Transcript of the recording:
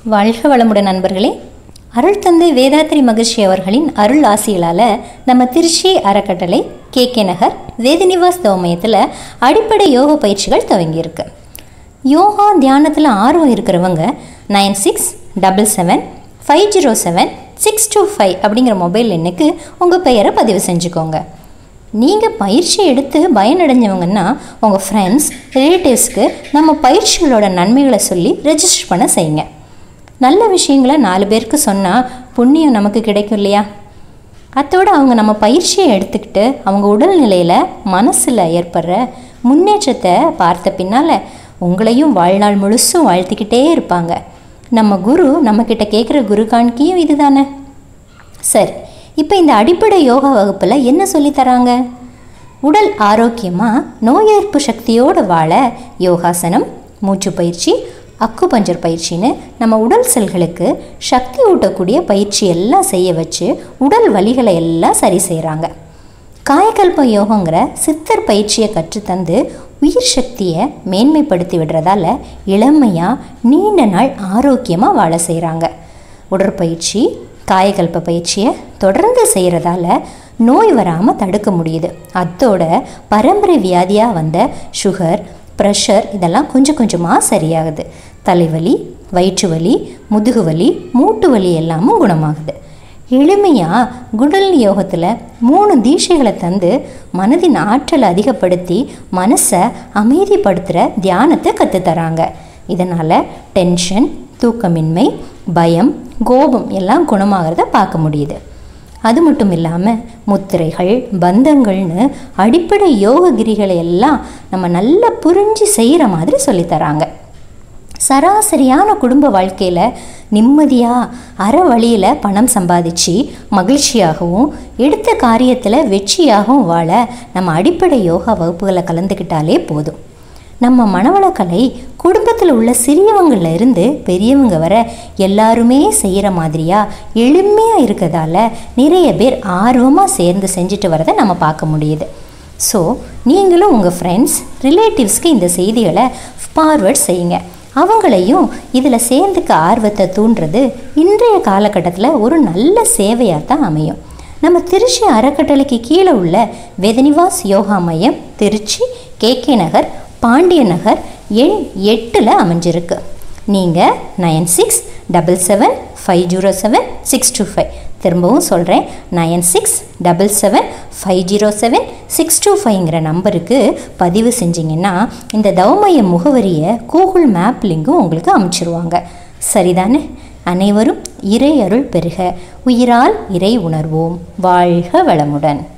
வாழ்க வளமுடன் நண்பர்களே அருள் தந்தை வேதாத்திரி மகிழ்ச்சி அவர்களின் அருள் ஆசிகளால் நம்ம திருச்சி அறக்கட்டளை கே கே நகர் வேதநிவாஸ் தவமயத்தில் அடிப்படை யோக பயிற்சிகள் துவங்கியிருக்கு யோகா தியானத்தில் ஆர்வம் இருக்கிறவங்க nine six double seven five zero seven six two five அப்படிங்கிற மொபைல் எண்ணுக்கு உங்கள் பெயரை பதிவு செஞ்சுக்கோங்க நீங்கள் பயிற்சி எடுத்து பயனடைஞ்சவங்கன்னா உங்கள் ஃப்ரெண்ட்ஸ் ரிலேட்டிவ்ஸ்க்கு நம்ம பயிற்சிகளோட நன்மைகளை சொல்லி ரெஜிஸ்டர் பண்ண செய்யுங்க நல்ல விஷயங்களை நாலு பேருக்கு சொன்னால் புண்ணியம் நமக்கு கிடைக்கும் இல்லையா அத்தோடு அவங்க நம்ம பயிற்சியை எடுத்துக்கிட்டு அவங்க உடல்நிலையில் மனசில் ஏற்படுற முன்னேற்றத்தை பார்த்த பின்னால் உங்களையும் வாழ்நாள் முழுசும் வாழ்த்திக்கிட்டே இருப்பாங்க நம்ம குரு நம்மக்கிட்ட கேட்குற குரு காணிக்கையும் இதுதானே சரி இப்போ இந்த அடிப்படை யோகா வகுப்பில் என்ன சொல்லித் தராங்க உடல் ஆரோக்கியமாக நோய் எதிர்ப்பு சக்தியோடு வாழ யோகாசனம் மூச்சு பயிற்சி அக்குபஞ்சர் பயிற்சின்னு நம்ம உடல் செல்களுக்கு சக்தி ஊட்டக்கூடிய பயிற்சி எல்லாம் செய்ய வச்சு உடல் வலிகளை எல்லாம் சரி செய்கிறாங்க காயகல்ப யோகங்கிற சித்தர் பயிற்சியை கற்றுத்தந்து உயிர் சக்தியை மேன்மைப்படுத்தி விடுறதால இளமையாக நீண்ட நாள் ஆரோக்கியமாக வாழ செய்கிறாங்க உடற்பயிற்சி காயகல்ப பயிற்சியை தொடர்ந்து செய்கிறதால நோய் வராமல் தடுக்க முடியுது அத்தோட பரம்பரை வியாதியாக வந்த சுகர் ப்ரெஷர் இதெல்லாம் கொஞ்சம் கொஞ்சமாக சரியாகுது தலைவலி வயிற்று வலி முதுகு வலி மூட்டு வலி எல்லாமும் குணமாகுது எளிமையாக குடல் யோகத்தில் மூணு தீட்சைகளை தந்து மனதின் ஆற்றலை அதிகப்படுத்தி மனசை அமைதிப்படுத்துகிற தியானத்தை கற்றுத்தராங்க இதனால் டென்ஷன் தூக்கமின்மை பயம் கோபம் எல்லாம் குணமாகிறத பார்க்க முடியுது அது மட்டும் இல்லாமல் முத்திரைகள் பந்தங்கள்னு அடிப்படை யோககிரிகளை எல்லாம் நம்ம நல்லா புரிஞ்சு செய்கிற மாதிரி சொல்லித்தராங்க சராசரியான குடும்ப வாழ்க்கையில் நிம்மதியாக அற வழியில் பணம் சம்பாதிச்சு மகிழ்ச்சியாகவும் எடுத்த காரியத்தில் வெற்றியாகவும் வாழ நம்ம அடிப்படை யோகா வகுப்புகளை கலந்துக்கிட்டாலே போதும் நம்ம மனவளக்கலை குடும்பத்தில் உள்ள சிறியவங்கள்ல இருந்து பெரியவங்க வர எல்லாருமே செய்கிற மாதிரியா எளிமையாக இருக்கிறதால நிறைய பேர் ஆர்வமாக சேர்ந்து செஞ்சுட்டு வரதை நம்ம பார்க்க முடியுது ஸோ நீங்களும் உங்கள் ஃப்ரெண்ட்ஸ் ரிலேட்டிவ்ஸ்க்கு இந்த செய்திகளை ஃபார்வர்ட் செய்யுங்க அவங்களையும் இதில் சேர்ந்துக்க ஆர்வத்தை தூண்டுறது இன்றைய காலகட்டத்தில் ஒரு நல்ல சேவையாக தான் அமையும் நம்ம திருச்சி அறக்கட்டளைக்கு கீழே உள்ள வெதனிவாஸ் யோகா மையம் திருச்சி கே கே நகர் பாண்டிய நகர் எண் எட்டில் அமைஞ்சிருக்கு நீங்கள் nine six double seven five zero seven six two five திரும்பவும் சொல்கிறேன் nine six double seven five zero seven six two ஃபைவ்ங்கிற நம்பருக்கு பதிவு செஞ்சிங்கன்னா இந்த தவமய முகவரியை கூகுள் மேப் லிங்கும் உங்களுக்கு அமுச்சிருவாங்க சரிதானே அனைவரும் இறை அருள் பெறுக உயிரால் இறை உணர்வோம் வாழ்க வளமுடன்